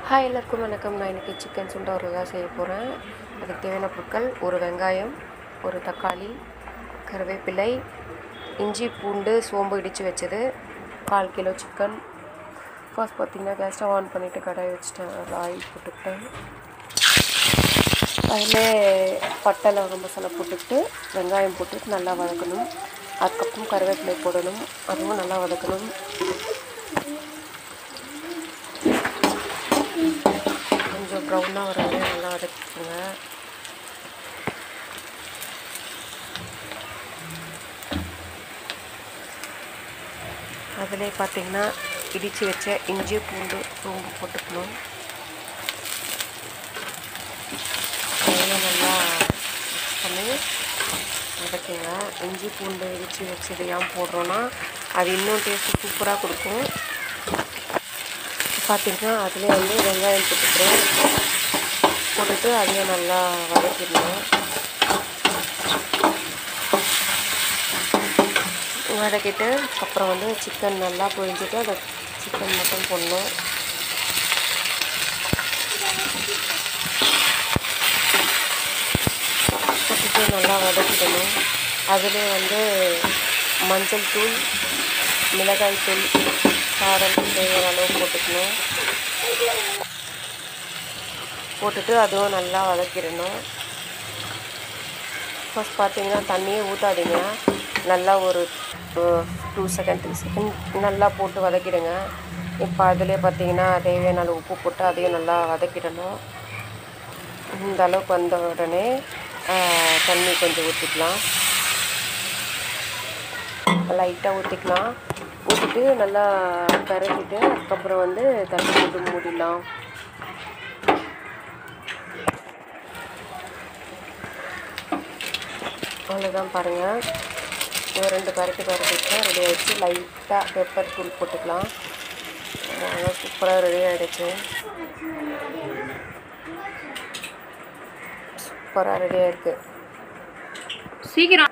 hi எல்லாருக்கும் வணக்கம் நான் இன்றைக்கி சிக்கன் சுண்டை ஒரு தான் செய்ய போகிறேன் அதுக்கு தேவையான பொருட்கள் ஒரு வெங்காயம் ஒரு தக்காளி கருவேப்பிலை இஞ்சி பூண்டு சோம்பு இடித்து வச்சது கால் கிலோ சிக்கன் ஃபர்ஸ்ட் பார்த்திங்கன்னா கேஸ் ஸ்டவ் ஆன் பண்ணிவிட்டு கடாய் வச்சுட்டேன் அதில் ஆயில் போட்டுக்கிட்டேன் அதில் பட்டை லவங்க மசாலா போட்டுக்கிட்டு வெங்காயம் போட்டு நல்லா வதக்கணும் அதுக்கப்புறம் கருவேப்பிலை போடணும் அதுவும் நல்லா வதக்கணும் கொஞ்சம் ப்ரௌனாக வர வரையும் நல்லா வதக்கிக்கோங்க அதிலே பார்த்தீங்கன்னா இடித்து வச்ச இஞ்சி பூண்டு சோம்பு போட்டுக்கணும் அதையும் நல்லா மிக்ஸ் பண்ணி வதக்குங்க இஞ்சி பூண்டு இடித்து வச்சது ஏன் போடுறோன்னா அது இன்னும் டேஸ்ட்டு சூப்பராக கொடுக்கும் பார்த்தீங்கன்னா அதிலே வந்து வெங்காயம் போட்டுக்கிறேன் போட்டுட்டு அதையும் நல்லா வதக்கிடணும் வதக்கிட்டு அப்புறம் வந்து சிக்கன் நல்லா பொழிஞ்சிட்டு அதை சிக்கன் மட்டும் போடணும் போட்டுட்டு நல்லா வதக்கிடணும் அதிலே வந்து மஞ்சள் தூள் மிளகாய் தூள் காரம் தேவையான அளவு போட்டுக்கணும் போட்டுட்டு அதுவும் நல்லா வதக்கிடணும் ஃபஸ்ட் பார்த்தீங்கன்னா தண்ணியே ஊற்றாதீங்க நல்லா ஒரு டூ செகண்ட் த்ரீ செகண்ட் நல்லா போட்டு வதக்கிடுங்க இப்போ அதிலே பார்த்தீங்கன்னா தேவையான அளவு உப்பு போட்டு அதையும் நல்லா வதக்கிடணும் இந்த அளவுக்கு வந்த உடனே தண்ணி கொஞ்சம் ஊற்றிக்கலாம் லைட்டாக ஊற்றிக்கலாம் ஊற்றிட்டு நல்லா பரட்டிட்டு அதுக்கப்புறம் வந்து தண்ணி போட்டு மூடிடலாம் அவ்வளோதான் பாருங்கள் ஒரு ரெண்டு பரட்டி பரட்டிட்டு ரெடி ஆகிடுச்சு லைட்டாக பெப்பர் தூள் போட்டுக்கலாம் அதான் சூப்பராக ரெடி ஆகிடுச்சு சூப்பராக ரெடி ஆகிருக்கு சீக்கிரம்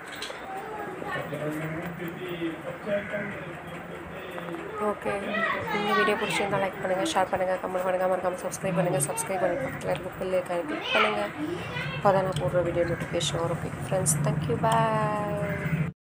ஓகே இந்த வீடியோ பிடிச்சிருந்தா லைக் பண்ணுங்கள் ஷேர் பண்ணுங்கள் கமெண்ட் பண்ணுங்கள் மறக்காமல் சப்ஸ்கிரைப் பண்ணுங்கள் சப்ஸ்கிரைப் பண்ணி பக்கத்தில் இருக்க பில்லு கிளிக் பண்ணுங்கள் அப்போ தான் நான் போடுற வீடியோ நோட்டிஃபிகேஷன் வரும் ஓகே ஃப்ரெண்ட்ஸ் தேங்க்யூ பாய்